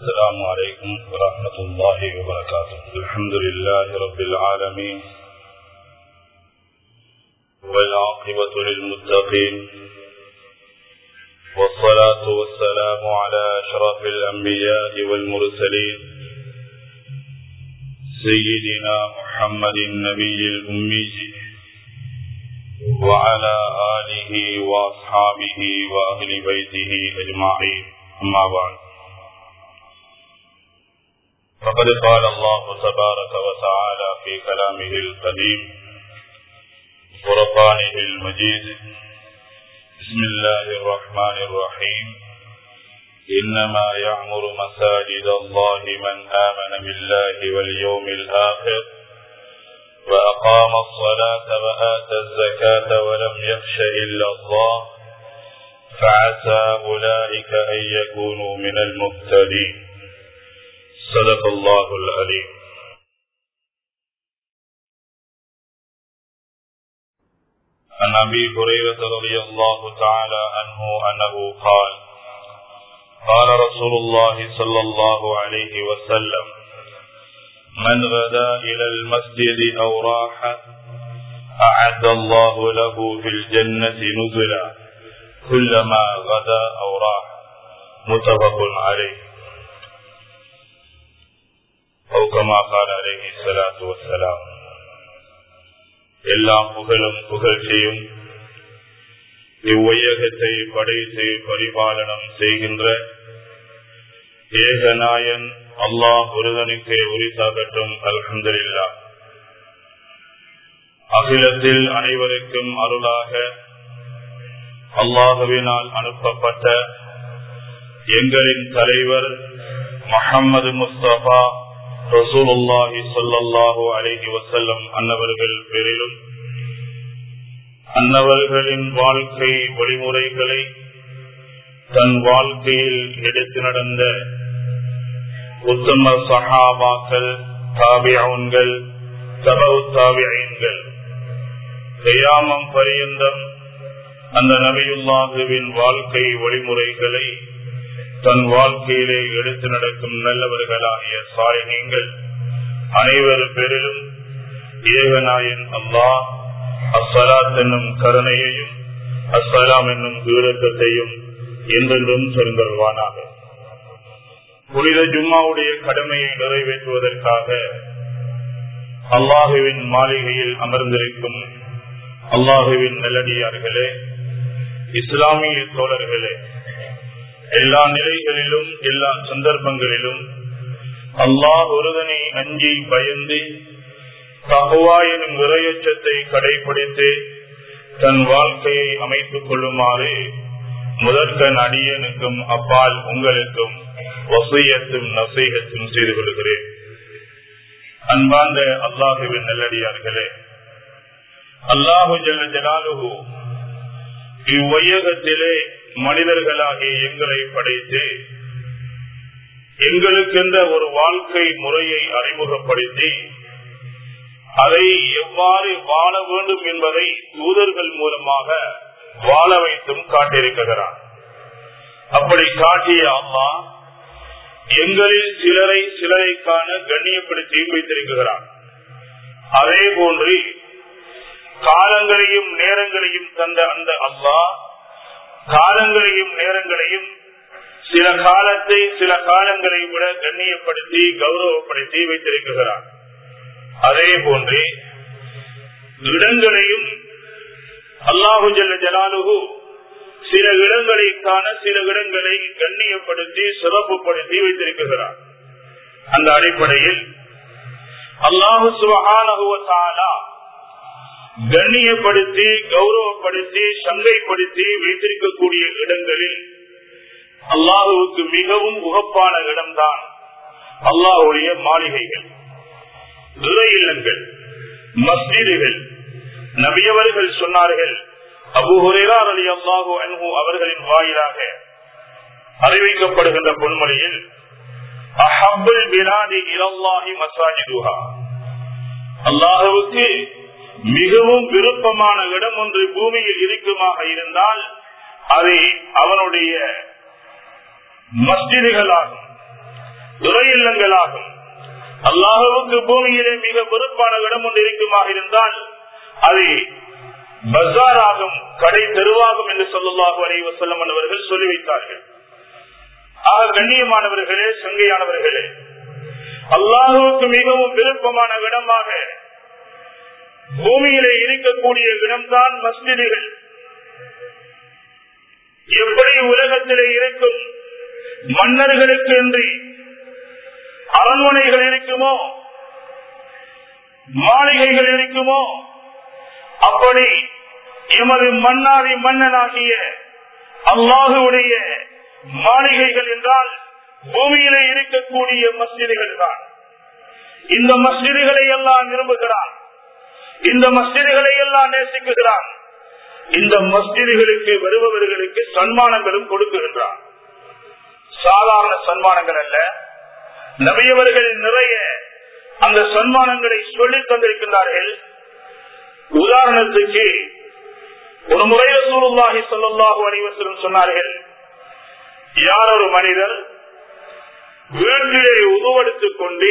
السلام عليكم ورحمة الله وبركاته الحمد لله رب العالمين والعاقبة للمتقين والصلاة والسلام على أشرف الأنبياء والمرسلين سيدنا محمد النبي الأمي وعلى آله وأصحابه وأهل بيته أجمعين أما بعد فقد قال الله تبارك وتعالى في كلامه القديم فرقانه المجيد بسم الله الرحمن الرحيم إنما يعمر مساجد الله من آمن بالله واليوم الآخر وأقام الصلاة وآتى الزكاة ولم يخش إلا الله فعسى أولئك أن يكونوا من المهتدين صدق الله العليم عن أبي هريرة رضي الله تعالى عنه أنه قال قال رسول الله صلى الله عليه وسلم من غدا إلى المسجد أو راح أعد الله له في الجنة نزلا كلما غدا أو راح متفق عليه أو كما قال عليه الصلاة والسلام எல்லாம் புகழும் புகழ்ச்சியும் இவ்வையகத்தை படைத்து பரிபாலனம் செய்கின்ற ஏகநாயன் அல்லாஹ் ஒருவனுக்கு உரிசாகட்டும் அல்ஹந்தில்லா அகிலத்தில் அனைவருக்கும் அருளாக அல்லாஹுவினால் அனுப்பப்பட்ட எங்களின் தலைவர் முகமது முஸ்தபா ரசூலுல்லாஹி சொல்லல்லாஹு அலஹி வசல்லம் அன்னவர்கள் பேரிலும் அன்னவர்களின் வாழ்க்கை வழிமுறைகளை தன் வாழ்க்கையில் எடுத்து நடந்த உத்தம சஹாபாக்கள் தாபியன்கள் தபவு தாபியன்கள் கையாமம் பரியந்தம் அந்த நபியுல்லாஹுவின் வாழ்க்கை வழிமுறைகளை தன் வாழ்க்கையிலே எடுத்து நடக்கும் நல்லவர்களாகிய சாயகங்கள் அனைவர் பேரிலும் ஏகநாயன் அல்லாஹ் அஸ்ஸலாத் என்னும் கருணையையும் அஸ்ஸலாம் என்னும் தூரத்தையும் என்றென்றும் சொந்தருவானாக புனித ஜும்மாவுடைய கடமையை நிறைவேற்றுவதற்காக அல்லாஹுவின் மாளிகையில் அமர்ந்திருக்கும் அல்லாஹுவின் நல்லடியார்களே இஸ்லாமிய தோழர்களே எல்லா நிலைகளிலும் எல்லா சந்தர்ப்பங்களிலும் அல்லாஹ் ஒருதனை அஞ்சி பயந்து தகுவா எனும் விரையச்சத்தை கடைபிடித்து தன் வாழ்க்கையை அமைத்துக் கொள்ளுமாறு முதற்கன் அடியனுக்கும் அப்பால் உங்களுக்கும் வசையத்தும் நசைகத்தும் செய்து கொள்கிறேன் அன்பார்ந்த அல்லாஹுவின் நல்லடியார்களே அல்லாஹு ஜல ஜலாலுகு இவ்வையகத்திலே மனிதர்களாகிய எங்களை படைத்து எங்களுக்கென்ற ஒரு வாழ்க்கை முறையை அறிமுகப்படுத்தி அதை எவ்வாறு வாழ வேண்டும் என்பதை தூதர்கள் மூலமாக வாழ வைத்தும் காட்டியிருக்கிறார் அப்படி காட்டிய அம்மா எங்களில் சிலரை சிலரை காண கண்ணியப்படுத்தியும் வைத்திருக்கிறார் அதே போன்று காலங்களையும் நேரங்களையும் தந்த அந்த அல்லா காலங்களையும் நேரங்களையும் சில காலத்தை சில காலங்களை விட கண்ணியப்படுத்தி கௌரவப்படுத்தி வைத்திருக்கிறார் அதே போன்று இடங்களையும் அல்லாஹு ஜல்ல ஜலாலுகு சில இடங்களை காண சில இடங்களை கண்ணியப்படுத்தி சிறப்புப்படுத்தி வைத்திருக்கிறார் அந்த அடிப்படையில் அல்லாஹு சுபகானகுவத்தாலா கண்ணியப்படுத்தி கௌரவப்படுத்தி சங்கைப்படுத்தி வைத்திருக்கக்கூடிய இடங்களில் அல்லாஹுவுக்கு மிகவும் உகப்பான இடம்தான் அல்லாஹுடைய மாளிகைகள் துறை இல்லங்கள் மஸ்ஜிதுகள் நபியவர்கள் சொன்னார்கள் அபு ஹுரேரார் அலி அல்லாஹூ அன்ஹு அவர்களின் வாயிலாக அறிவிக்கப்படுகின்ற பொன்மொழியில் அஹபுல் பிலாதி இலல்லாஹி மசாஜிதுஹா அல்லாஹுவுக்கு மிகவும் விருப்பமான இடம் ஒன்று பூமியில் இருக்குமாக இருந்தால் அது அவனுடைய மஸ்ஜிதுகளாகும் துறை இல்லங்களாகும் அல்லாஹுவுக்கு பூமியிலே மிக பொறுப்பான இடம் ஒன்று இருக்குமாக இருந்தால் அது பஜாராகும் கடை தெருவாகும் என்று சொல்லுல்லாஹு அலைஹி வஸல்லம் அவர்கள் சொல்லி வைத்தார்கள் ஆக கண்ணியமானவர்களே சங்கையானவர்களே அல்லாஹுவுக்கு மிகவும் விருப்பமான இடமாக பூமியிலே இருக்கக்கூடிய இடம்தான் மஸ்ஜிதுகள் எப்படி உலகத்திலே இருக்கும் மன்னர்களுக்கு இன்றி அரண்மனைகள் இருக்குமோ மாளிகைகள் இருக்குமோ அப்படி எமது மன்னாதி மன்னனாகிய அல்லாஹுடைய மாளிகைகள் என்றால் பூமியிலே இருக்கக்கூடிய மஸ்ஜிதுகள் தான் இந்த மஸ்ஜிதுகளை எல்லாம் விரும்புகிறான் இந்த மஸ்ஜிதுகளை எல்லாம் நேசிக்குகிறான் இந்த மஸ்ஜிதுகளுக்கு வருபவர்களுக்கு சன்மானங்களும் கொடுக்குகின்றான் சாதாரண சன்மானங்கள் அல்ல நபியவர்கள் நிறைய அந்த சன்மானங்களை சொல்லித் தந்திருக்கின்றார்கள் உதாரணத்துக்கு ஒரு முறை சூருல்லாஹி சொல்லல்லாஹு அனைவசரும் சொன்னார்கள் யார் ஒரு மனிதர் வீட்டிலே உருவெடுத்துக் கொண்டு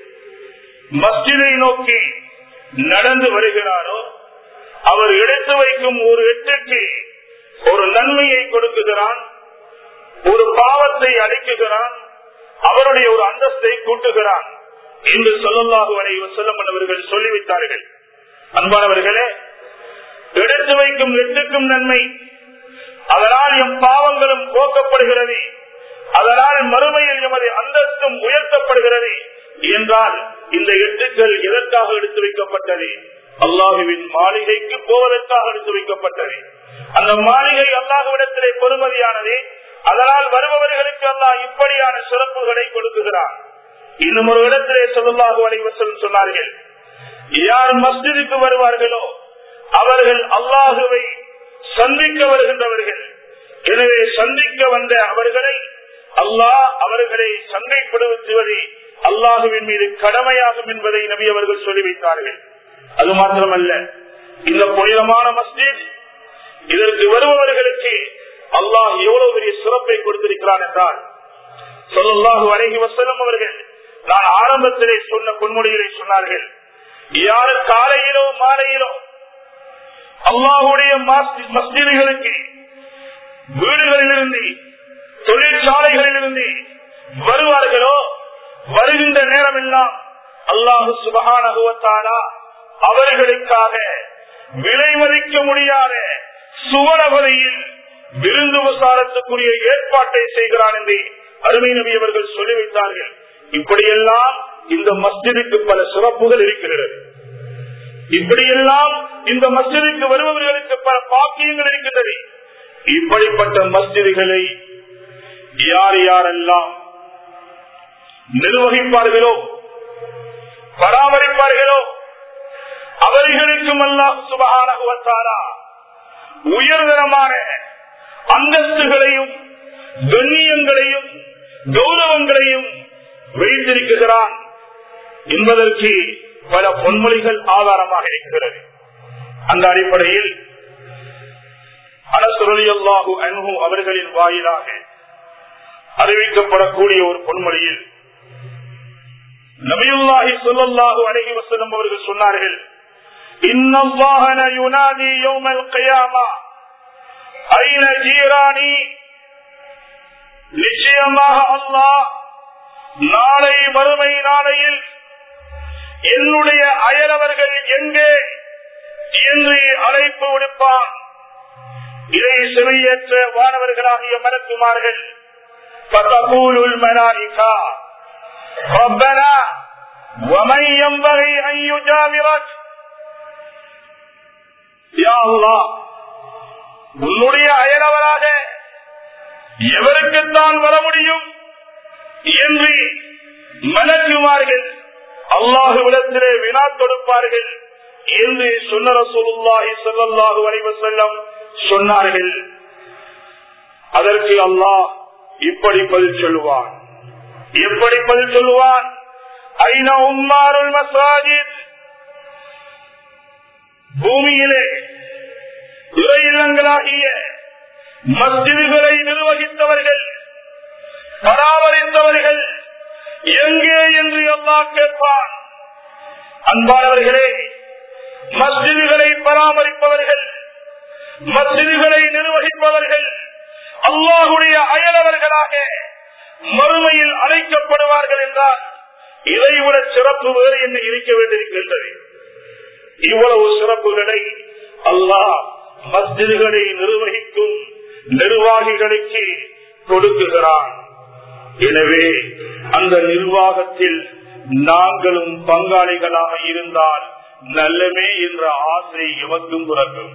மஸ்ஜிதை நோக்கி நடந்து வருகிறாரோ அவர் எடுத்து வைக்கும் ஒரு எட்டுக்கு ஒரு நன்மையை கொடுக்குகிறான் ஒரு பாவத்தை அளிக்குகிறான் அவருடைய ஒரு அந்தஸ்தை கூட்டுகிறான் என்று சொல்லல்லாஹு அலைவ செல்லப்பட்டவர்கள் சொல்லிவிட்டார்கள் அன்பானவர்களே எடுத்து வைக்கும் எட்டுக்கும் நன்மை அதனால் எம் பாவங்களும் போக்கப்படுகிறது அதனால் மறுமையில் எமது அந்தஸ்தும் உயர்த்தப்படுகிறது என்றால் இந்த எட்டுக்கள் எதற்காக எடுத்து வைக்கப்பட்டது அல்லாஹுவின் மாளிகைக்கு போவதற்காக எடுத்து வைக்கப்பட்டது அந்த மாளிகை அல்லாஹுவிடத்திலே பொறுமதியானது அதனால் வருபவர்களுக்கு அல்லாஹ் இப்படியான சிறப்புகளை கொடுக்குகிறான் இன்னும் ஒரு இடத்திலே சொல்லலாக அலைவசம் சொன்னார்கள் யார் மஸ்ஜிதுக்கு வருவார்களோ அவர்கள் அல்லாஹுவை சந்திக்க வருகின்றவர்கள் எனவே சந்திக்க வந்த அவர்களை அல்லாஹ் அவர்களை சங்கைப்படுத்துவது அல்லாஹுவின் மீது கடமையாகும் என்பதை நபி அவர்கள் சொல்லி வைத்தார்கள் அது மாத்திரமல்ல இந்த புனிதமான மஸ்ஜித் இதற்கு வருபவர்களுக்கு அல்லாஹ் எவ்வளவு பெரிய சிறப்பை கொடுத்திருக்கிறான் என்றால் சொல்லல்லாஹு அழகி வசலம் அவர்கள் நான் ஆரம்பத்திலே சொன்ன பொன்மொழிகளை சொன்னார்கள் யாரு காலையிலோ மாலையிலோ அல்லாஹுடைய மஸ்ஜிதுகளுக்கு வீடுகளிலிருந்து தொழிற்சாலைகளிலிருந்து வருவார்களோ வருகின்ற நேரம் எல்லாம் அல்லாஹு சுபகான அவர்களுக்காக விலை மதிக்க முடியாத சுவரபதியில் விருந்து விசாரத்துக்குரிய ஏற்பாட்டை செய்கிறான் என்று அருமை நபி அவர்கள் சொல்லி வைத்தார்கள் இப்படியெல்லாம் இந்த மஸ்ஜிதுக்கு பல சிறப்புகள் இருக்கிறது இப்படியெல்லாம் இந்த மஸ்ஜிதுக்கு வருபவர்களுக்கு பல பாக்கியங்கள் இருக்கின்றது இப்படிப்பட்ட மஸ்ஜிதுகளை யார் யாரெல்லாம் நிர்வகிப்பார்களோ பராமரிப்பார்களோ அவர்களுக்கும் எல்லாம் சுபகான உயர்தரமான அந்தஸ்துகளையும் கண்ணியங்களையும் கௌரவங்களையும் வைத்திருக்கிறான் என்பதற்கு பல பொன்மொழிகள் ஆதாரமாக இருக்கிறது அந்த அடிப்படையில் அனசுரலியல்லாஹு அன்பு அவர்களின் வாயிலாக அறிவிக்கப்படக்கூடிய ஒரு பொன்மொழியில் நபியுல்லாஹி சொல்லல்லாஹு அழகி வசனம் அவர்கள் சொன்னார்கள் இன்னல்லாஹன யுனாதி யௌமல் கயாமா ஐன ஜீராணி நிச்சயமாக அல்லாஹ் நாளை வறுமை நாளையில் என்னுடைய அயலவர்கள் எங்கே என்று அழைப்பு விடுப்பான் இதை செவியேற்ற வானவர்களாகிய மலக்குமார்கள் فتقول الملائكة ربنا ومن ينبغي أن يجاورك يا الله உன்னுடைய அயலவராக எவருக்குத்தான் வர முடியும் என்று மலக்குமார்கள் அல்லாஹுவிடத்திலே வினா தொடுப்பார்கள் என்று சொன்ன ரசூலுல்லாஹி ஸல்லல்லாஹு அலைஹி வஸல்லம் சொன்னார்கள் அதற்கு அல்லாஹ் இப்படி பதில் சொல்லுவான் எப்படி பதில் சொல்லுவான் ஐநா உம்மாருல் மசாஜித் பூமியிலே துறை இல்லங்களாகிய மஸ்ஜிதுகளை நிர்வகித்தவர்கள் பராமரித்தவர்கள் என்று அல்லாஹ் கேட்பான் அன்பானவர்களே மஸ்ஜிதுகளை பராமரிப்பவர்கள் மஸ்ஜிதுகளை நிர்வகிப்பவர்கள் அல்லாஹுடைய அயலவர்களாக மறுமையில் அழைக்கப்படுவார்கள் என்றால் இதைவிட சிறப்பு வேறு என்ன இருக்க வேண்டியிருக்கின்றது இவ்வளவு சிறப்புகளை அல்லாஹ் மஸ்ஜிதுகளை நிர்வகிக்கும் நிர்வாகிகளுக்கு கொடுக்குகிறான் எனவே அந்த நிர்வாகத்தில் நாங்களும் பங்காளிகளாக இருந்தால் நல்லமே என்ற ஆசை எமக்கும் பிறக்கும்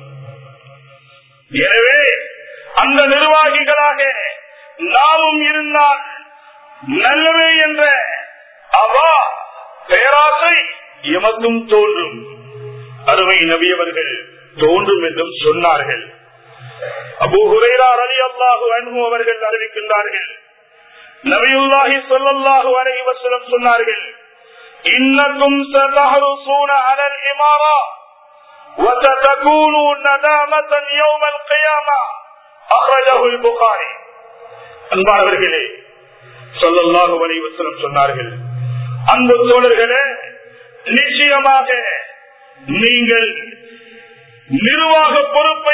எனவே அந்த நிர்வாகிகளாக நாமும் இருந்தால் நல்லவே என்ற அவா பேராசை எமக்கும் தோன்றும் அருமை நபியவர்கள் தோன்றும் என்றும் சொன்னார்கள் அபு ஹுரைரார் அலி அல்லாஹு அன்பு அவர்கள் அறிவிக்கின்றார்கள் நபியுல்லாஹி சொல்லல்லாஹு அலைஹி வஸல்லம் சொன்னார்கள் இன்னக்கும் சதஹருசூன அலல் இமாரா وستكونوا ندامة يوم القيامة أخرجه البخاري அன்பானவர்களே சொல்லல்லாஹு அலைஹி வஸல்லம் சொன்னார்கள் அன்பு தோழர்களே நிச்சயமாக நீங்கள் நிர்வாக பொறுப்பை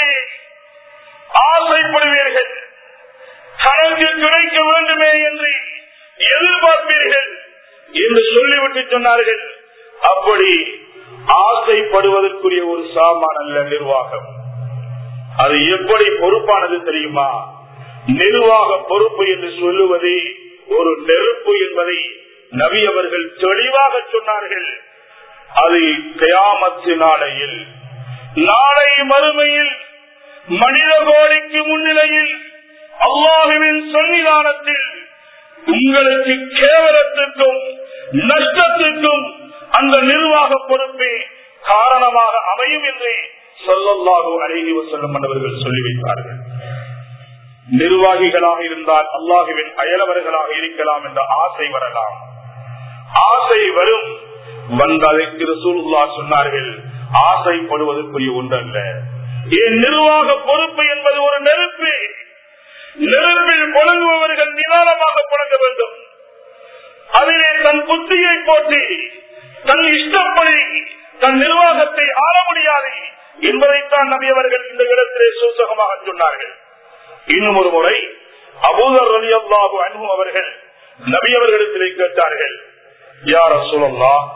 ஆசைப்படுவீர்கள் கணக்கு கிடைக்க வேண்டுமே என்று எதிர்பார்ப்பீர்கள் என்று சொல்லிவிட்டு சொன்னார்கள் அப்படி ஆசைப்படுவதற்குரிய ஒரு சாமான் அல்ல நிர்வாகம் அது எப்படி பொறுப்பானது தெரியுமா நிர்வாக பொறுப்பு என்று சொல்லுவது ஒரு நெருப்பு என்பதை நபி அவர்கள் தெளிவாக சொன்னார்கள் அது கயாமத்து நாளையில் நாளை மறுமையில் மனித கோடிக்கு முன்னிலையில் அல்லாஹுவின் சன்னிதானத்தில் உங்களுக்கு கேவலத்திற்கும் நஷ்டத்திற்கும் அந்த நிர்வாக பொறுப்பே காரணமாக அமையும் என்று சொல்லல்லாஹு அழகி வசல்லம் மன்னவர்கள் சொல்லி வைத்தார்கள் நிர்வாகிகளாக இருந்தால் அல்லாஹுவின் அயலவர்களாக இருக்கலாம் என்ற ஆசை வரலாம் ஆசை வரும் வந்ததற்கு ரசூலுல்லா சொன்னார்கள் ஆசைப்படுவதற்குரிய ஒன்றல்ல என் நிர்வாக பொறுப்பு என்பது ஒரு நெருப்பு நெருப்பில் புழங்குபவர்கள் நிதானமாக புழங்க வேண்டும் அதிலே தன் புத்தியை போட்டி தன் இஷ்டப்படி தன் நிர்வாகத்தை ஆள முடியாது என்பதைத்தான் நபி அவர்கள் இந்த இடத்திலே சூசகமாக சொன்னார்கள் இன்னும் ஒரு முறை அபூதர் அலி அல்லாஹு அன்பு அவர்கள் நபி அவர்களிடத்திலே கேட்டார்கள் யார சொல்லலாம்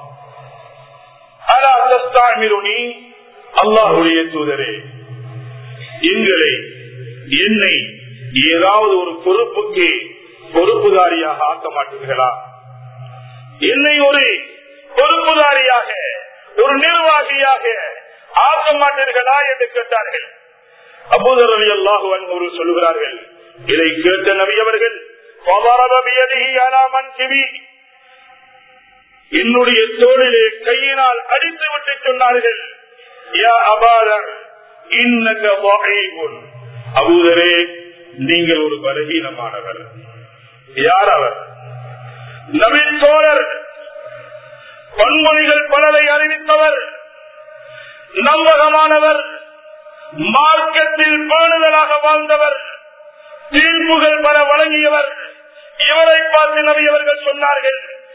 அல்லாஹுடைய தூதரே எங்களை என்னை ஏதாவது ஒரு பொறுப்புக்கு பொறுப்புதாரியாக ஆக்க மாட்டீர்களா என்னை ஒரு பொறுப்புதாரியாக ஒரு நிர்வாகியாக ஆக்க மாட்டீர்களா என்று கேட்டார்கள் அபூதர் அலி அல்லாஹு அன்பு சொல்லுகிறார்கள் இதை கேட்ட நபி அவர்கள் என்னுடைய தோளிலே கையினால் அடித்து விட்டு சொன்னார்கள் அபூதரே நீங்கள் ஒரு பலகீனமானவர் யார் அவர் நவீன் தோழர் பன்மொழிகள் பலரை அறிவித்தவர் நம்பகமானவர் மார்க்கத்தில் பேணுதலாக வாழ்ந்தவர் தீர்ப்புகள் பல வழங்கியவர் இவரை பார்த்து நபியவர்கள் சொன்னார்கள்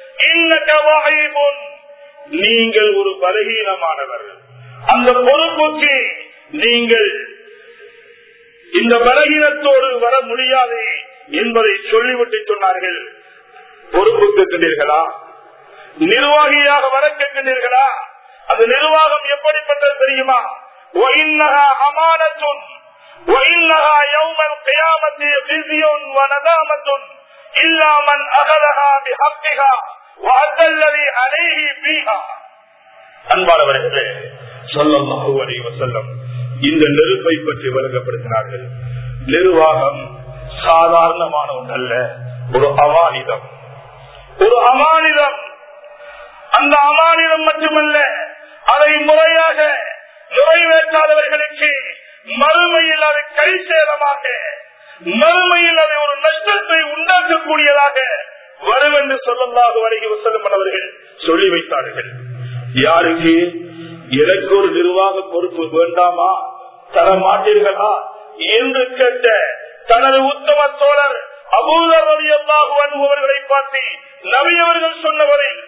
நீங்கள் ஒரு பலகீனமானவர் அந்த பொறுப்புக்கு நீங்கள் இந்த பலகீனத்தோடு வர முடியாது என்பதை சொல்லிவிட்டு சொன்னார்கள் பொறுப்பு கேட்கின்றீர்களா நிர்வாகியாக வர கேட்கின்றீர்களா அந்த நிர்வாகம் எப்படிப்பட்டது தெரியுமா அமானத்துன் يوم القيامة خزي وندامة إلا من أخذها بحقها وأدى الذي عليه فيها அன்பானவர்களே சொல்லல்லாஹு அலைஹி வஸல்லம் இந்த நெருப்பை பற்றி வழங்கப்படுத்தினார்கள் நிர்வாகம் சாதாரணமான ஒன்றல்ல ஒரு அமானிதம் ஒரு அமானிதம் அந்த அமானிதம் மட்டுமல்ல அதை முறையாக நிறைவேற்றாதவர்களுக்கு மறுமையில் அது கை சேதமாக மறுமையில் அதை ஒரு நஷ்டத்தை உண்டாக்கக்கூடியதாக வரும் என்று சொல்லல்லாக வரைகி வசலம் அவர்கள் சொல்லி வைத்தார்கள் யாருக்கு எனக்கு ஒரு நிர்வாக பொறுப்பு வேண்டாமா தர மாட்டீர்களா என்று கேட்ட தனது உத்தம தோழர் அபூதர் அலி அல்லாஹு அனுபவர்களை பார்த்து நவியவர்கள் சொன்னவரை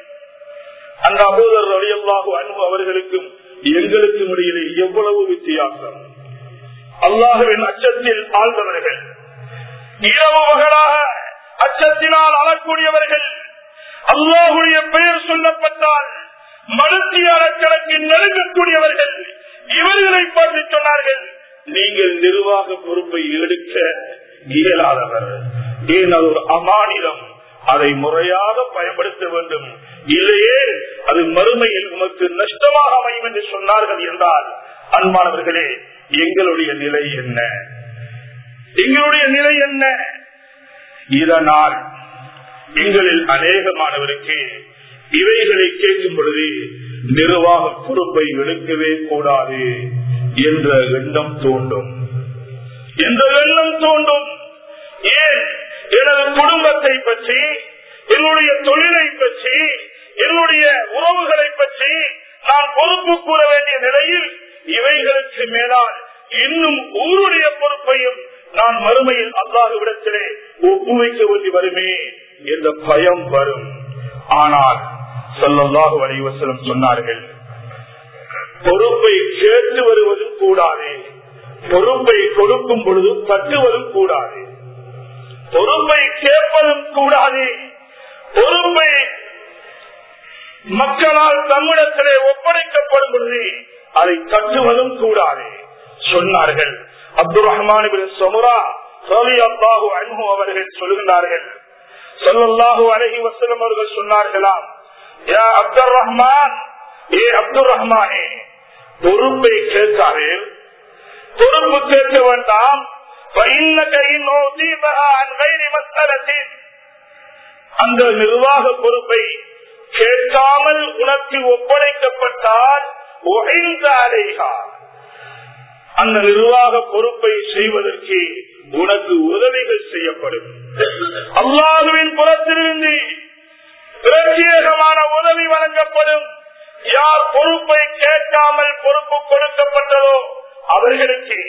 அந்த அபூதர் அலியல்லாஹு அன்பு அவர்களுக்கும் எங்களுக்கும் இடையிலே எவ்வளவு வித்தியாசம் அல்லாஹுவின் அச்சத்தில் ஆழ்ந்தவர்கள் இரவு மகளாக அச்சத்தினால் அழக்கூடியவர்கள் அல்லாஹுடைய பெயர் சொல்லப்பட்டால் மனுத்தியாளர்களுக்கு நெருங்கக்கூடியவர்கள் இவர்களை பார்த்து சொன்னார்கள் நீங்கள் நிர்வாக பொறுப்பை எடுக்க இயலாதவர் ஏன் அது ஒரு அமானிடம் அதை முறையாக பயன்படுத்த வேண்டும் இல்லையே அது மறுமையில் உமக்கு நஷ்டமாக அமையும் என்று சொன்னார்கள் என்றால் அன்பானவர்களே எங்களுடைய நிலை என்ன எங்களுடைய நிலை என்ன இதனால் எங்களில் அநேகமானவருக்கு இவைகளை கேட்கும் பொழுது நிர்வாக பொறுப்பை எடுக்கவே கூடாது என்ற எண்ணம் தோன்றும் என்ற எண்ணம் தோன்றும் ஏன் எனது குடும்பத்தை பற்றி என்னுடைய தொழிலை பற்றி என்னுடைய உறவுகளை பற்றி நான் பொறுப்பு கூற வேண்டிய நிலையில் இவைகளுக்கு மேலால் இன்னும் ஊருடைய பொறுப்பையும் நான் மறுமையில் அல்லாஹுவிடத்திலே ஒப்புவைக்க வேண்டி வருமே என்ற பயம் வரும் ஆனால் சொல்லல்லாஹு அலைவசலம் சொன்னார்கள் பொறுப்பை கேட்டு வருவதும் கூடாது பொறுப்பை கொடுக்கும் பொழுது தட்டுவதும் கூடாது பொறுப்பை கேட்பதும் கூடாது பொறுப்பை மக்களால் தம்மிடத்திலே ஒப்படைக்கப்படும் பொழுது அதை தட்டுவதும் கூடாது சொன்னார்கள் அப்துல் ரஹ்மான் சமுரா அல்லாஹு அன்பு அவர்கள் சொல்கின்றார்கள் சொல்லல்லாஹு அலஹி வசலம் அவர்கள் சொன்னார்களாம் யா அப்துல் ரஹ்மான் ஏ அப்துல் ரஹ்மானே பொறுப்பை கேட்காதே பொறுப்பு கேட்க வேண்டாம் அந்த நிர்வாக பொறுப்பை கேட்காமல் உனக்கு ஒப்படைக்கப்பட்டால் அந்த நிர்வாக பொறுப்பை செய்வதற்கு உனக்கு உதவிகள் செய்யப்படும் அல்லாஹுவின் புறத்திலிருந்து பிரத்யேகமான உதவி வழங்கப்படும் யார் பொறுப்பை கேட்காமல் பொறுப்பு கொடுக்கப்பட்டதோ அவர்களுக்கு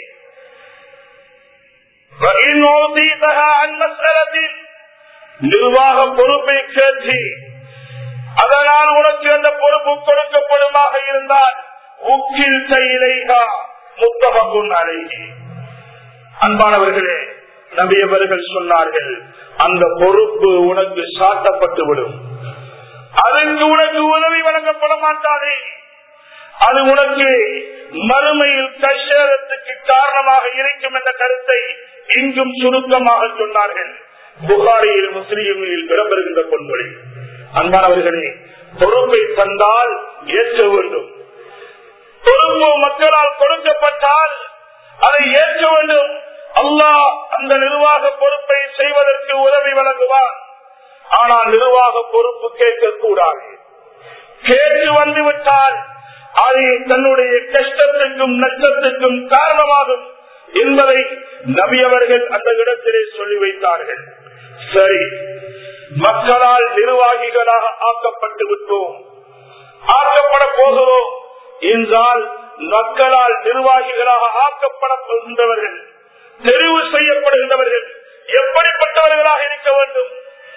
நிர்வாக பொறுப்பை கேட்டு அதனால் உனக்கு அந்த பொறுப்பு கொடுக்கப்படுமாக இருந்தால் உக்கில் கையிலேகா முத்தமகுன் அழகி அன்பானவர்களே நபியவர்கள் சொன்னார்கள் அந்த பொறுப்பு உனக்கு சாட்டப்பட்டுவிடும் அதற்கு உனக்கு உதவி வழங்கப்பட மாட்டாதே அது உனக்கு மறுமையில் கஷேரத்துக்கு காரணமாக இருக்கும் என்ற கருத்தை இங்கும் சுருக்கமாக சொன்னார்கள் புகாரியில் முஸ்லீமில் இடம்பெறுகின்ற பொன்மொழி அன்பானவர்களே பொறுப்பை தந்தால் ஏற்க வேண்டும் பொறுப்பு மக்களால் கொடுக்கப்பட்டால் அதை ஏற்க வேண்டும் அல்லாஹ் அந்த நிர்வாக பொறுப்பை செய்வதற்கு உதவி வழங்குவார் ஆனால் நிர்வாக பொறுப்பு கேட்கக்கூடாது கேட்டு வந்துவிட்டால் அது தன்னுடைய கஷ்டத்துக்கும் நஷ்டத்துக்கும் காரணமாகும் என்பதை நபி அவர்கள் அந்த இடத்திலே சொல்லி வைத்தார்கள் சரி மக்களால் நிர்வாகிகளாக ஆக்கப்பட்டு விட்டோம் ஆக்கப்பட போகிறோம் என்றால் மக்களால் நிர்வாகிகளாக ஆக்கப்பட போகின்றவர்கள் தெரிவு செய்யப்படுகின்றவர்கள் எப்படிப்பட்டவர்களாக இருக்க வேண்டும்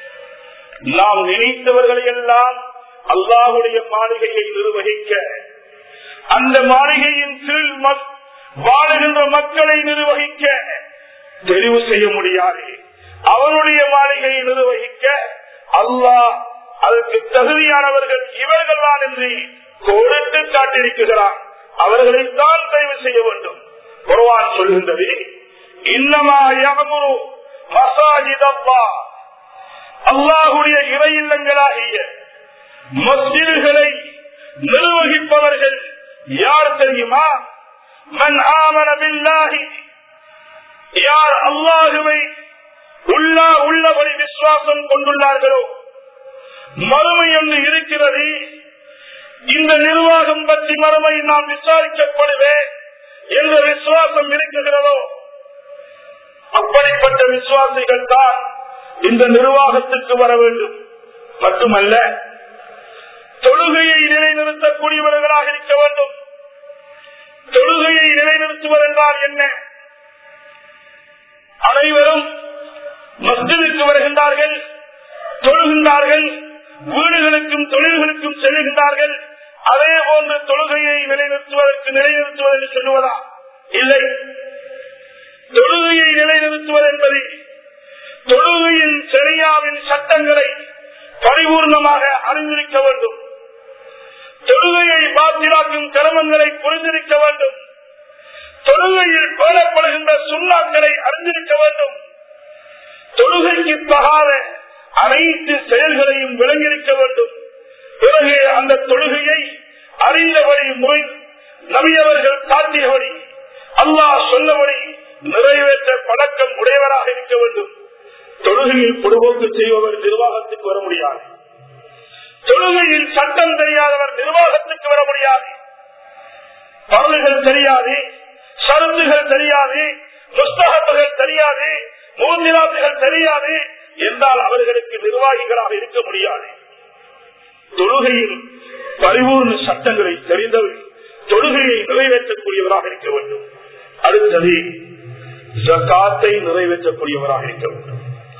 நாம் நினைத்தவர்களை எல்லாம் அல்லாஹுடைய மாளிகையை நிர்வகிக்க அந்த மாளிகையின் கீழ் வாழுகின்ற மக்களை நிர்வகிக்க தெரிவு செய்ய முடியாது அவருடைய மாளிகையை நிர்வகிக்க அல்லாஹ் அதற்கு தகுதியானவர்கள் இவர்கள் தான் என்று கொடுத்து காட்டியிருக்கிறார் அவர்களைத்தான் தெரிவு செய்ய வேண்டும் குர்வான் சொல்கின்றது இன்னமா யமுரு மசாஜிதல்லா அல்லாஹுடைய இறை இல்லங்களாகிய மஸ்ஜிதுகளை நிர்வகிப்பவர்கள் யார் தெரியுமா மன் ஆமன பில்லாஹி யார் அல்லாஹுவை உள்ளா உள்ளபடி விசுவாசம் கொண்டுள்ளார்களோ மறுமை ஒன்று இருக்கிறது இந்த நிர்வாகம் பற்றி மறுமை நான் விசாரிக்கப்படுவேன் என்ற விசுவாசம் இருக்குகிறதோ அப்படிப்பட்ட விசுவாசிகள் தான் இந்த நிர்வாகத்துக்கு வர வேண்டும் மட்டுமல்ல தொழுகையை நிலைநிறுத்தக்கூடியவர்களாக இருக்க வேண்டும் தொழுகையை நிலைநிறுத்துவது என்றால் என்ன அனைவரும் மஸ்ஜிதுக்கு வருகின்றார்கள் தொழுகின்றார்கள் வீடுகளுக்கும் தொழில்களுக்கும் செல்கின்றார்கள் அதே போன்று தொழுகையை நிலைநிறுத்துவதற்கு நிலைநிறுத்துவது என்று சொல்லுவதா இல்லை தொழுகையை நிலைநிறுத்துவது என்பது தொழுகையின் சரியாவின் சட்டங்களை பரிபூர்ணமாக அறிந்திருக்க வேண்டும் தொழுகையை பாத்திராக்கும் கிரமங்களை புரிந்திருக்க வேண்டும் தொழுகையில் பேணப்படுகின்ற சுண்ணாக்களை அறிந்திருக்க வேண்டும் தொழுகைக்கு தகாத அனைத்து செயல்களையும் விளங்கியிருக்க வேண்டும் பிறகு அந்த தொழுகையை அறிந்தபடி முறை நவியவர்கள் காட்டியபடி அல்லாஹ் சொன்னபடி நிறைவேற்ற பழக்கம் உடையவராக இருக்க வேண்டும் தொழுகையில் பொதுபோக்கு செய்பவர் நிர்வாகத்துக்கு வர முடியாது தொழுகையில் சட்டம் தெரியாதவர் நிர்வாகத்துக்கு வர முடியாது பருதுகள் தெரியாது சருந்துகள் தெரியாது புஸ்தகங்கள் தெரியாது மூந்திராத்துகள் தெரியாது என்றால் அவர்களுக்கு நிர்வாகிகளாக இருக்க முடியாது தொழுகையில் பரிபூர்ண சட்டங்களை தெரிந்தவர் தொழுகையை நிறைவேற்றக்கூடியவராக இருக்க வேண்டும் அடுத்தது ஜக்காத்தை நிறைவேற்றக்கூடியவராக இருக்க வேண்டும்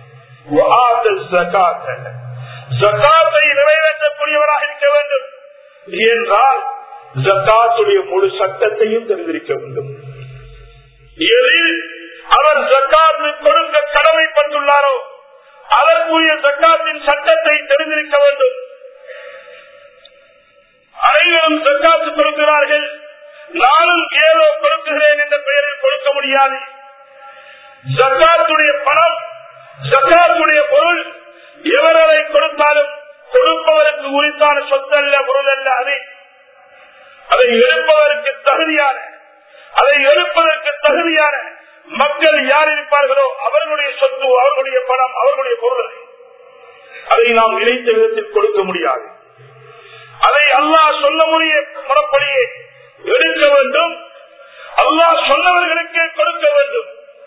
ஜக்காத்தை நிறைவேற்றக்கூடியவராக இருக்க வேண்டும் என்றால் ஜக்காத்துடைய முழு சட்டத்தையும் தெரிந்திருக்க வேண்டும் எதில் அவர் ஜக்காத்து கொடுக்க கடமைப்பட்டுள்ளாரோ அதற்குரிய ஜக்காத்தின் சட்டத்தை தெரிந்திருக்க வேண்டும் அனைவரும் ஜக்காத்து கொடுக்கிறார்கள் நானும் ஏதோ கொடுக்குகிறேன் என்ற பெயரில் கொடுக்க முடியாது ஜக்காத்துடைய பணம் ஜக்காத்துடைய பொருள் எவரதை கொடுத்தாலும் கொடுப்பவருக்கு உரித்தான சொத்து அல்ல பொருள் அல்ல அது அதை எடுப்பதற்கு தகுதியான அதை எடுப்பதற்கு தகுதியான மக்கள் யார் இருப்பார்களோ அவர்களுடைய சொத்து அவர்களுடைய பணம் அவர்களுடைய பொருள் அதை நாம் நினைத்த விதத்தில் கொடுக்க முடியாது அதை அல்லாஹ் சொல்ல முடிய முறப்படியே எடுக்க வேண்டும் அல்லாஹ் சொன்னவர்களுக்கே கொடுக்க வேண்டும்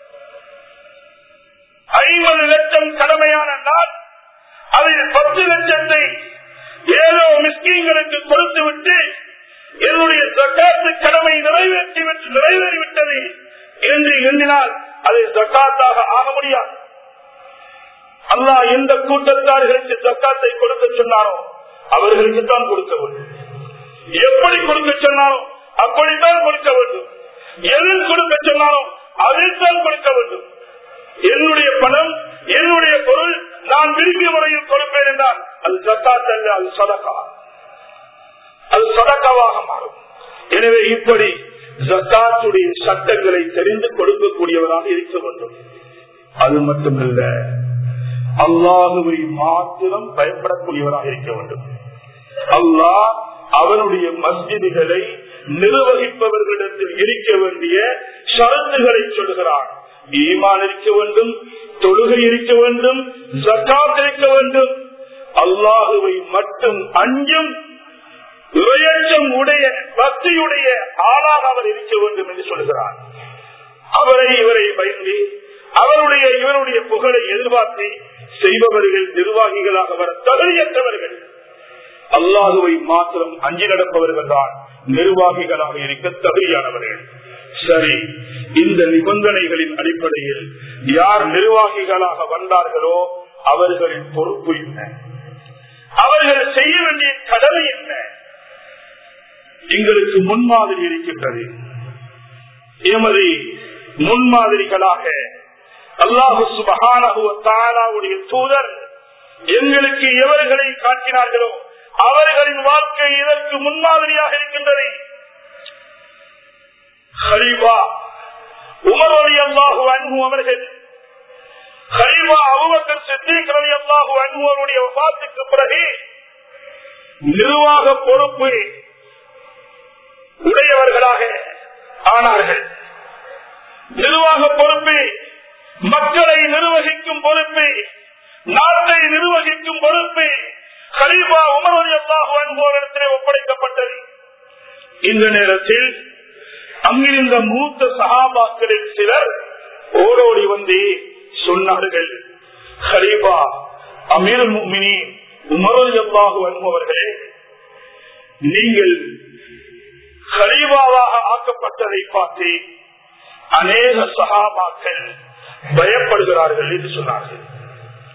ஐம்பது லட்சம் கடமையான நான் அதில் பத்து லட்சத்தை ஏதோ மிஸ்கீன்களுக்கு கொடுத்து விட்டு என்னுடைய சக்காத்து கடமை நிறைவேற்றி நிறைவேறிவிட்டது என்று எண்ணினால் அதை சக்காத்தாக ஆக முடியாது அல்லாஹ் எந்த கூட்டத்தார்களுக்கு சக்காத்தை கொடுக்க சொன்னாரோ அவர்களுக்கு தான் கொடுக்க வேண்டும் எப்படி கொடுக்க சொன்னாலும் அப்படித்தான் கொடுக்க வேண்டும் எதில் கொடுக்க சொன்னாலும் அதில் தான் கொடுக்க வேண்டும் என்னுடைய பணம் என்னுடைய பொருள் நான் விரும்பிய முறையில் கொடுப்பேன் என்றால் அது சத்தாத் அல்ல அது சதக்கா அது சதக்காவாக மாறும் எனவே இப்படி ஜக்காத்துடைய சட்டங்களை தெரிந்து கொடுக்கக்கூடியவராக இருக்க வேண்டும் அது மட்டுமல்ல அல்லாஹுவை மாத்திரம் பயப்படக்கூடியவராக இருக்க வேண்டும் அல்லாஹ் அவனுடைய மஸ்ஜிதுகளை நிர்வகிப்பவர்களிடத்தில் இருக்க வேண்டிய ஷரத்துகளை சொல்கிறான் ஈமான் இருக்க வேண்டும் தொழுகை இருக்க வேண்டும் ஜக்காத் இருக்க வேண்டும் அல்லாஹுவை மட்டும் அஞ்சும் இரையச்சம் உடைய பக்தியுடைய ஆளாக அவர் இருக்க வேண்டும் என்று சொல்கிறார் அவரை இவரை பயந்து அவருடைய இவருடைய புகழை எதிர்பார்த்து செய்பவர்கள் நிர்வாகிகளாக வர தகுதியற்றவர்கள் அல்லாஹுவை மாத்திரம் அஞ்சி நடப்பவர்கள் தான் நிர்வாகிகளாக இருக்க தகுதியானவர்கள் சரி இந்த நிபந்தனைகளின் அடிப்படையில் யார் நிர்வாகிகளாக வந்தார்களோ அவர்களின் பொறுப்பு என்ன அவர்கள் செய்ய வேண்டிய கடமை என்ன எங்களுக்கு முன்மாதிரி இருக்கின்றது எமது முன்மாதிரிகளாக அல்லாஹு சுபகானுடைய தூதர் எங்களுக்கு எவர்களை காட்டினார்களோ அவர்களின் வாழ்க்கை இதற்கு முன்மாதிரியாக இருக்கின்றது ஹரிவா உமர் அலி அல்லாஹு அன்பு அவர்கள் ஹரிவா அபுபக்கர் சித்திக் அலி அல்லாஹு அன்பு அவருடைய வபாத்துக்கு பிறகு நிர்வாக பொறுப்பு உடையவர்களாக ஆனார்கள் நிர்வாக பொறுப்பு மக்களை நிர்வகிக்கும் பொறுப்பு நாட்டை நிர்வகிக்கும் பொறுப்பு கலீபா உமர் அல்லாஹு அன்போரிடத்திலே ஒப்படைக்கப்பட்டது இந்த நேரத்தில் அங்கிருந்த மூத்த சகாபாக்களில் சிலர் ஓடோடி வந்து சொன்னார்கள் ஹலீபா அமீர் முமினி உமர் அல்லாஹு அன்பவர்களே நீங்கள் ஹலீபாவாக ஆக்கப்பட்டதை பார்த்து அநேக சகாபாக்கள் பயப்படுகிறார்கள் என்று சொன்னார்கள்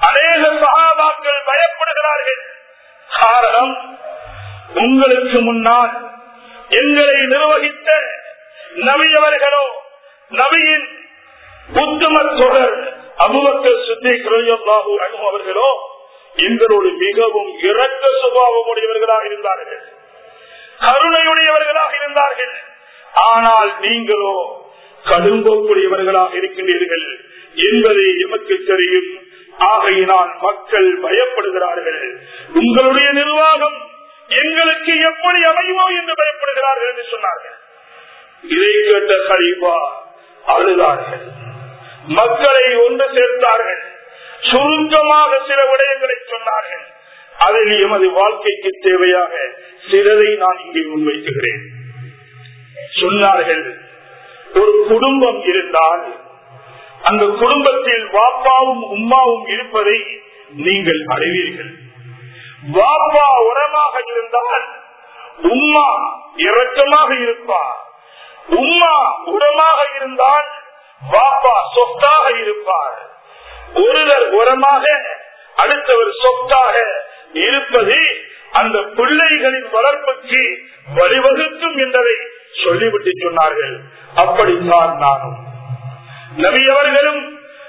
அநேக சகாபாக்கள் பயப்படுகிறார்கள் காரணம் உங்களுக்கு முன்னால் எங்களை நிர்வகித்த நபியவர்களோ நபியின் உத்தம தொடர் அபுபக்கர் சித்திகளாகு அனும் அவர்களோ எங்களோடு மிகவும் இரக்க சுபாவம் உடையவர்களாக இருந்தார்கள் கருணையுடையவர்களாக இருந்தார்கள் ஆனால் நீங்களோ கடும்போக்குடையவர்களாக இருக்கின்றீர்கள் என்பதை எமக்கு தெரியும் ஆகையினால் மக்கள் பயப்படுகிறார்கள் உங்களுடைய நிர்வாகம் எங்களுக்கு எப்படி அமையுமோ என்று பயப்படுகிறார்கள் என்று சொன்னார்கள் இதை கேட்ட கரீபா அழுதார்கள் மக்களை ஒன்று சேர்த்தார்கள் சுருக்கமாக சில விடயங்களை சொன்னார்கள் அதில் எமது வாழ்க்கைக்கு தேவையாக சிலதை நான் இங்கே முன்வைக்குகிறேன் சொன்னார்கள் ஒரு குடும்பம் இருந்தால் அந்த குடும்பத்தில் வாப்பாவும் உம்மாவும் இருப்பதை நீங்கள் அறிவீர்கள் வாப்பா உரமாக இருந்தால் உம்மா இரக்கமாக இருப்பார் உம்மா உரமாக இருந்தால் வாப்பா சொத்தாக இருப்பார் ஒருவர் உரமாக அடுத்தவர் சொத்தாக இருப்பது அந்த பிள்ளைகளின் வளர்ப்புக்கு வழிவகுக்கும் என்பதை சொல்லிவிட்டு சொன்னார்கள் அப்படித்தான் நானும் நபியவர்களும்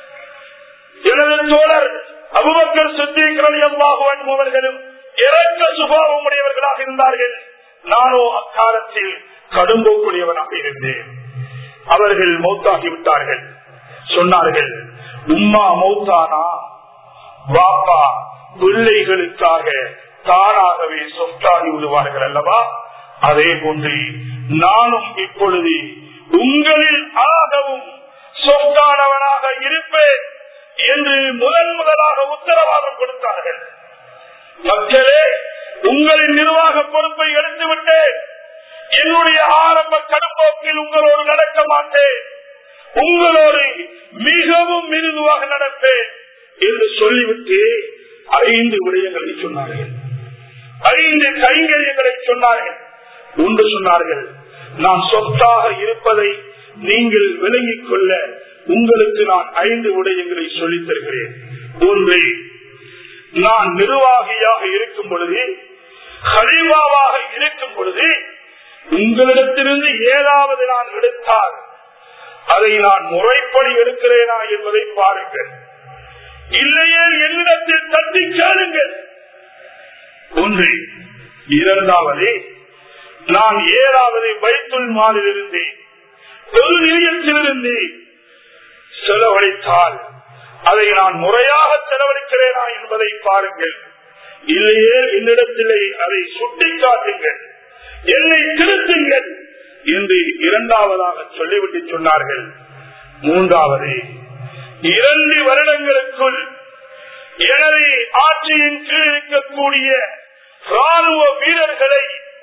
எனது தோழர் அபுபக்கர் சுத்தீகரணி அல்லாஹுவன் அவர்களும் இறக்க சுபாவம் உடையவர்களாக இருந்தார்கள் நானோ அக்காலத்தில் கடும்போக்குடையவனாக இருந்தேன் அவர்கள் மௌத்தாகிவிட்டார்கள் சொன்னார்கள் உம்மா மௌத்தானா பாப்பா பிள்ளைகளுக்காக தானாகவே சொத்தாகி விடுவார்கள் அல்லவா அதே போன்று நானும் இப்பொழுது உங்களில் ஆகவும் சொத்தானவனாக இருப்பேன் என்று முதன் முதலாக உத்தரவாதம் கொடுத்தார்கள் மக்களே உங்களின் நிர்வாக பொறுப்பை எடுத்துவிட்டேன் என்னுடைய ஆரம்ப கடுப்போக்கில் உங்களோடு நடக்க மாட்டேன் உங்களோடு மிகவும் மிருதுவாக நடப்பேன் என்று சொல்லிவிட்டு ஐந்து விடயங்களை சொன்னார்கள் ஐந்து கைங்கரியங்களை சொன்னார்கள் ஒன்று சொன்னார்கள் நான் சொத்தாக இருப்பதை நீங்கள் விளங்கிக் கொள்ள உங்களுக்கு நான் ஐந்து விடயங்களை சொல்லித் தருகிறேன் ஒன்று நான் நிர்வாகியாக இருக்கும் பொழுது ஹரிவாவாக இருக்கும் பொழுது உங்களிடத்திலிருந்து ஏதாவது நான் எடுத்தால் அதை நான் முறைப்படி எடுக்கிறேனா என்பதை பாருங்கள் இல்லையே என்னிடத்தில் தட்டி கேளுங்கள் ஒன்று இரண்டாவது நான் ஏழாவது வைத்துள் மாலிலிருந்து பொது நிலையத்திலிருந்து செலவழித்தால் அதை நான் முறையாக செலவழிக்கிறேனா என்பதை பாருங்கள் இல்லையே என்னிடத்திலே அதை சுட்டிக்காட்டுங்கள் என்னை திருத்துங்கள் என்று இரண்டாவதாக சொல்லிவிட்டு சொன்னார்கள் மூன்றாவது இரண்டு வருடங்களுக்குள் எனது ஆட்சியின் கீழ் இருக்கக்கூடிய ராணுவ வீரர்களை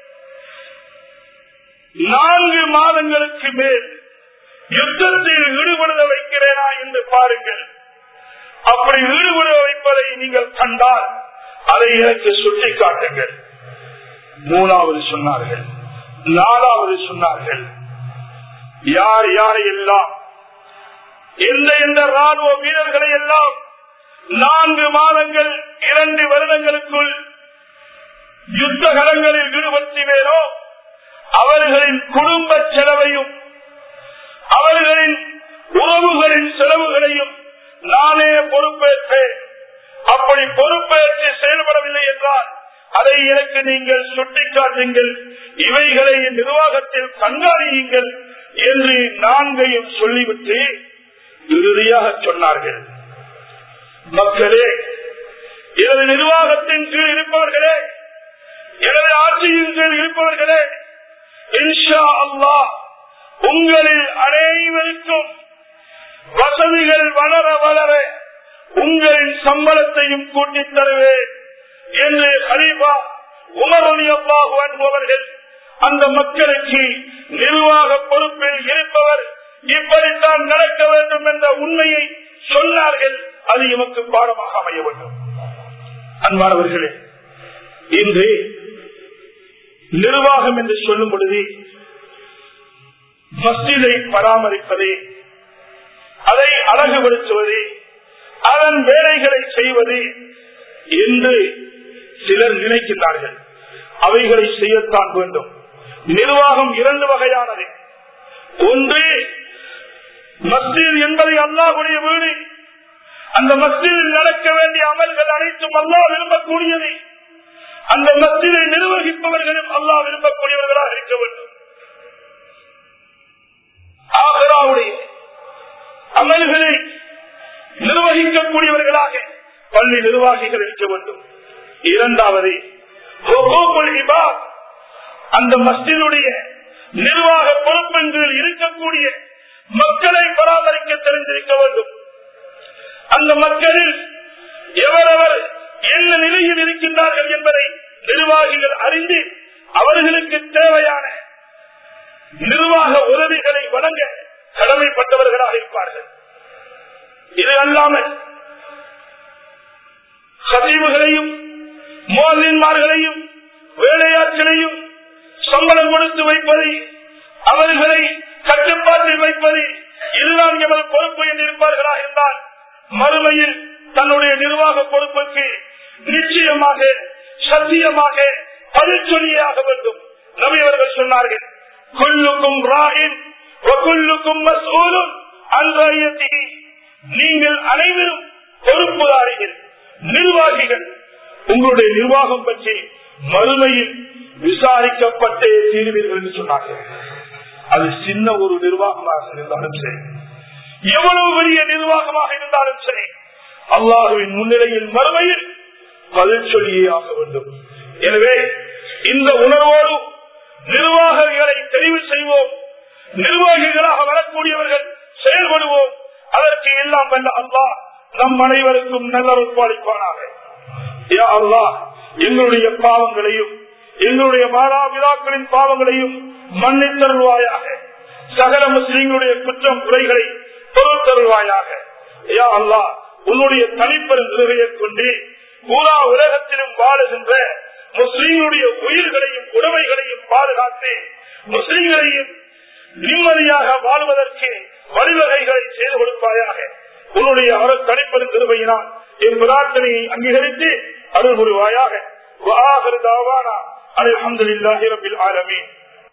நான்கு மாதங்களுக்கு மேல் யுத்தத்தில் ஈடுபடுத வைக்கிறேனா என்று பாருங்கள் அப்படி ஈடுபட வைப்பதை நீங்கள் கண்டால் அதை எனக்கு சுட்டிக்காட்டுங்கள் மூணாவது சொன்னார்கள் நாலாவது சொன்னார்கள் யார் யாரையெல்லாம் எந்த எந்த ராணுவ வீரர்களை எல்லாம் நான்கு மாதங்கள் இரண்டு வருடங்களுக்குள் யுத்த களங்களில் ஈடுபடுத்தினேனோ அவர்களின் குடும்ப செலவையும் அவர்களின் உறவுகளின் செலவுகளையும் நானே பொறுப்பேற்றேன் அப்படி பொறுப்பேற்று செயல்படவில்லை என்றால் அதை எனக்கு நீங்கள் சுட்டிக்காட்டுங்கள் இவைகளை நிர்வாகத்தில் கண்காணியுங்கள் என்று நான்கையும் சொல்லிவிட்டு இறுதியாக சொன்னார்கள் மக்களே எனது நிர்வாகத்தின் கீழ் இருப்பவர்களே எனது ஆட்சியின் கீழ் இருப்பவர்களே இன்ஷா அல்லாஹ் உங்களில் அனைவருக்கும் வசதிகள் வளர வளர உங்களின் சம்பளத்தையும் கூட்டித் தருவேன் என்று ஹரீபா உமரலி அல்லாஹு என்பவர்கள் அந்த மக்களுக்கு நிர்வாக பொறுப்பில் இருப்பவர் இப்படித்தான் நடக்க வேண்டும் என்ற உண்மையை சொன்னார்கள் அது எமக்கு பாடமாக அமைய வேண்டும் அன்பானவர்களே இன்று நிர்வாகம் என்று சொல்லும் பொழுது மஸ்ஜிதை பராமரிப்பது அதை அழகுபடுத்துவது அதன் வேலைகளை செய்வது என்று சிலர் நினைக்கின்றார்கள் அவைகளை செய்யத்தான் வேண்டும் நிர்வாகம் இரண்டு வகையானது ஒன்று மஸ்ஜித் என்பதை அல்லாஹுடைய வீடு அந்த மஸ்ஜிதில் நடக்க வேண்டிய அமல்கள் அனைத்தும் அல்லாஹ் விரும்பக்கூடியது அந்த மஸ்ஜிதை நிர்வகிப்பவர்களும் அல்லாஹ் விரும்பக்கூடியவர்களாக இருக்க வேண்டும் ஆகராவுடைய அமல்களை நிர்வகிக்கக்கூடியவர்களாக பள்ளி நிர்வாகிகள் இருக்க வேண்டும் இரண்டாவது அந்த மஸ்ஜிதுடைய நிர்வாக பொறுப்பென்றில் இருக்கக்கூடிய மக்களை பராமரிக்க தெரிந்திருக்க வேண்டும் அந்த மக்களில் எவரவர் என்ன நிலையில் இருக்கின்றார்கள் என்பதை நிர்வாகிகள் அறிந்து அவர்களுக்கு தேவையான நிர்வாக உதவிகளை வழங்க கடமைப்பட்டவர்களாக இருப்பார்கள் இது அல்லாமல் சதீவுகளையும் மோதின்மார்களையும் வேலையாட்களையும் சம்பளம் கொடுத்து வைப்பதை அவர்களை கட்டுப்பாட்டில் வைப்பது இதுதான் எமது பொறுப்பு என்று இருப்பார்களா என்றால் மறுமையில் தன்னுடைய நிர்வாக பொறுப்புக்கு நிச்சயமாக சத்தியமாக பதிச்சொல்லியாக வேண்டும் நபி அவர்கள் சொன்னார்கள் கொல்லுக்கும் ராயின் கொல்லுக்கும் மசூலும் அன்றையத்திகி நீங்கள் அனைவரும் பொறுப்புதாரிகள் நிர்வாகிகள் உங்களுடைய நிர்வாகம் பற்றி மறுமையில் விசாரிக்கப்பட்டே தீர்வீர்கள் என்று சொன்னார்கள் அது சின்ன ஒரு நிர்வாகமாக இருந்தாலும் சரி எவ்வளவு பெரிய நிர்வாகமாக இருந்தாலும் சரி அல்லாஹுவின் முன்னிலையில் மறுமையில் பதில் சொல்லியே ஆக வேண்டும் எனவே இந்த உணர்வோடு நிர்வாகிகளை தெரிவு செய்வோம் நிர்வாகிகளாக வரக்கூடியவர்கள் செயல்படுவோம் அதற்கு எல்லாம் வல்ல அல்லாஹ் நம் அனைவருக்கும் நல்ல அளிப்பானாக அல்லாஹ் எங்களுடைய பாவங்களையும் எங்களுடைய மாதாபிதாக்களின் பாவங்களையும் மன்னித்தருள்வாயாக சகல முஸ்லிம்களுடைய குற்றம் குறைகளை பொறுத்தருள்வாயாக யா அல்லாஹ் உன்னுடைய தனிப்பெரும் நிறுவையை கொண்டு பூரா உலகத்திலும் வாழுகின்ற முஸ்லீம்களுடைய உயிர்களையும் உடமைகளையும் பாதுகாத்து முஸ்லீம்களையும் நிம்மதியாக வாழ்வதற்கு வழிவகைகளை செய்து கொடுப்பாயாக உன்னுடைய அவர் தனிப்பெரும் திருவையினால் என் பிரார்த்தனையை அங்கீகரித்து அருள் புரிவாயாக அலமதுல்லாஹி ரபில் ஆலமீன்